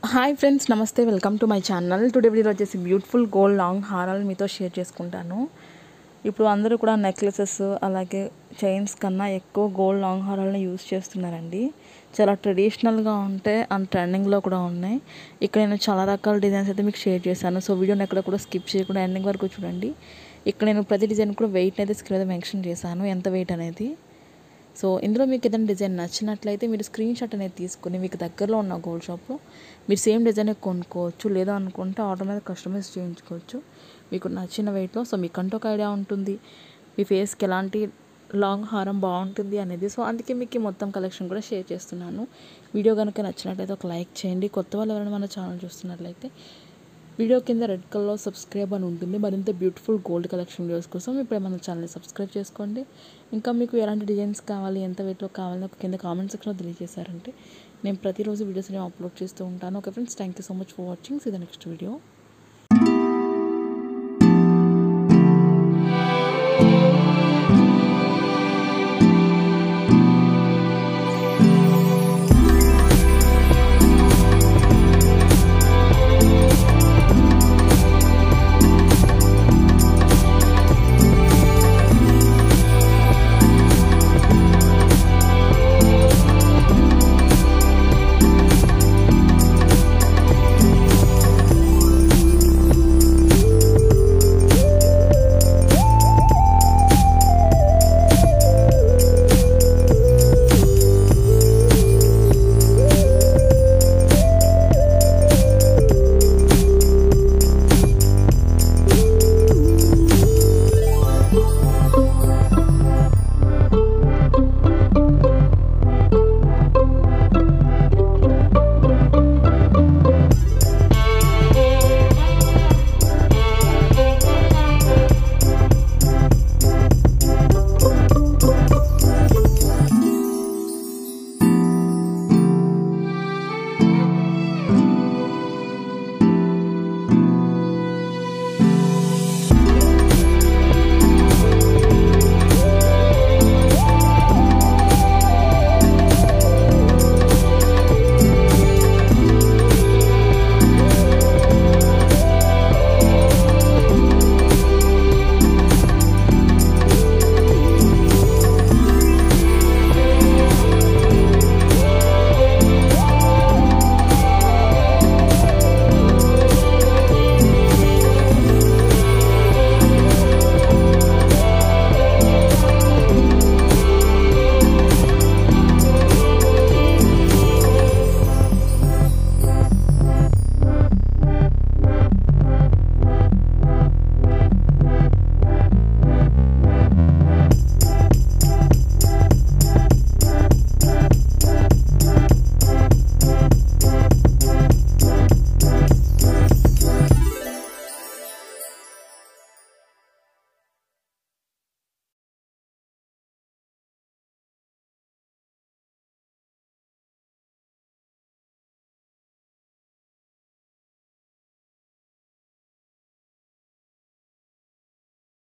hi friends నమస్తే welcome to my channel today వీడియోలో వచ్చేసి బ్యూటిఫుల్ గోల్డ్ లాంగ్ హారాలు మీతో షేర్ చేసుకుంటాను ఇప్పుడు అందరూ కూడా నెక్లెసెస్ అలాగే చైన్స్ కన్నా ఎక్కువ గోల్డ్ లాంగ్ హారాలను యూస్ చేస్తున్నారండి చాలా ట్రెడిషనల్గా ఉంటే అండ్ ట్రెండింగ్లో కూడా ఉన్నాయి ఇక్కడ నేను చాలా రకాల డిజైన్స్ అయితే మీకు షేర్ చేశాను సో వీడియోని ఎక్కడ కూడా స్కిప్ చేయకుండా ఎండింగ్ వరకు చూడండి ఇక్కడ నేను ప్రతి డిజైన్ కూడా వెయిట్ అయితే స్క్రీన్ మీద మెన్షన్ చేశాను ఎంత వెయిట్ అనేది సో ఇందులో మీకు ఏదైనా డిజైన్ నచ్చినట్లయితే మీరు స్క్రీన్ షాట్ అనేది తీసుకుని మీకు దగ్గరలో ఉన్న గోల్డ్ షాప్లో మీరు సేమ్ డిజైన్ కొనుక్కోవచ్చు లేదా అనుకుంటే ఆర్డర్ మీద కస్టమైజ్ చేయించుకోవచ్చు మీకు నచ్చిన వెయిట్లో సో మీకంటూ ఒక ఐడియా ఉంటుంది మీ ఫేస్కి ఎలాంటి లాంగ్ హారం బాగుంటుంది అనేది సో అందుకే మీకు ఈ మొత్తం కలెక్షన్ కూడా షేర్ చేస్తున్నాను వీడియో కనుక నచ్చినట్లయితే ఒక లైక్ చేయండి కొత్త వాళ్ళు ఎవరైనా మన ఛానల్ చూస్తున్నట్లయితే వీడియో కింద రెడ్ కలర్లో సబ్స్క్రైబ్ అని ఉంటుంది మరింత బ్యూటిఫుల్ గోల్డ్ కలెక్షన్ వీడియోస్ కోసం ఇప్పుడు మన ఛానల్ని సబ్స్క్రైబ్ చేసుకోండి ఇంకా మీకు ఎలాంటి డిజైన్స్ కావాలి ఎంత వెయిట్లో కావాలి నాకు కింద కామెంట్ సెక్షన్లో తెలియజేశారంటే నేను ప్రతిరోజు వీడియోస్ నేను అప్లోడ్ చేస్తూ ఉంటాను okay friends thank you so much for watching see the next video